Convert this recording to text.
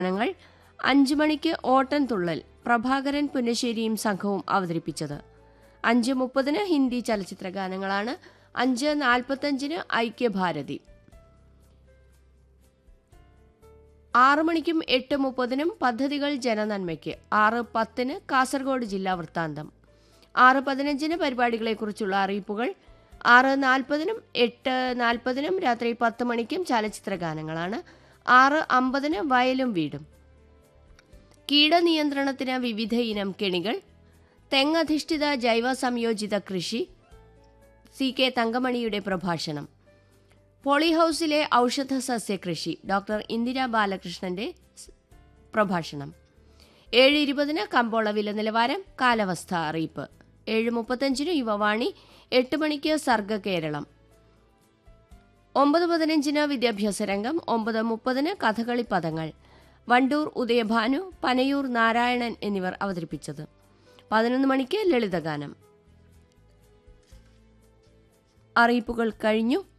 ഗാനങ്ങൾ അഞ്ചു മണിക്ക് ഓട്ടൻ തുള്ളൽ പ്രഭാകരൻ പുന്നശ്ശേരിയും സംഘവും അവതരിപ്പിച്ചത് അഞ്ച് മുപ്പതിന് ഹിന്ദി ചലച്ചിത്ര ഗാനങ്ങളാണ് അഞ്ച് നാൽപ്പത്തഞ്ചിന് ഐക്യഭാരതി ആറ് മണിക്കും എട്ട് മുപ്പതിനും പദ്ധതികൾ ജനനന്മയ്ക്ക് ആറ് പത്തിന് കാസർഗോഡ് ജില്ലാ വൃത്താന്തം ആറ് പതിനഞ്ചിന് പരിപാടികളെക്കുറിച്ചുള്ള അറിയിപ്പുകൾ ആറ് നാൽപ്പതിനും എട്ട് നാൽപ്പതിനും രാത്രി പത്ത് മണിക്കും ചലച്ചിത്ര ഗാനങ്ങളാണ് ആറ് അമ്പതിന് വയലും വീടും കീടനിയന്ത്രണത്തിന് വിവിധ ഇനം കെണികൾ തെങ്ങധിഷ്ഠിത ജൈവ സംയോജിത കൃഷി സി കെ തങ്കമണിയുടെ പ്രഭാഷണം പോളിഹൌസിലെ ഔഷധ സസ്യകൃഷി ഡോക്ടർ ഇന്ദിര ബാലകൃഷ്ണന്റെ സ് പ്രഭാഷണം ഏഴ് ഇരുപതിന് കമ്പോള വില നിലവാരം കാലാവസ്ഥ അറിയിപ്പ് ഏഴ് മുപ്പത്തഞ്ചിന് യുവവാണി എട്ട് മണിക്ക് സർഗ കേരളം ഒമ്പത് പതിനഞ്ചിന് വിദ്യാഭ്യാസ രംഗം ഒമ്പത് മുപ്പതിന് കഥകളി പദങ്ങൾ വണ്ടൂർ ഉദയഭാനു പനയൂർ നാരായണൻ എന്നിവർ അവതരിപ്പിച്ചത് പതിനൊന്ന് മണിക്ക് ലളിതഗാനം അറിയിപ്പുകൾ കഴിഞ്ഞു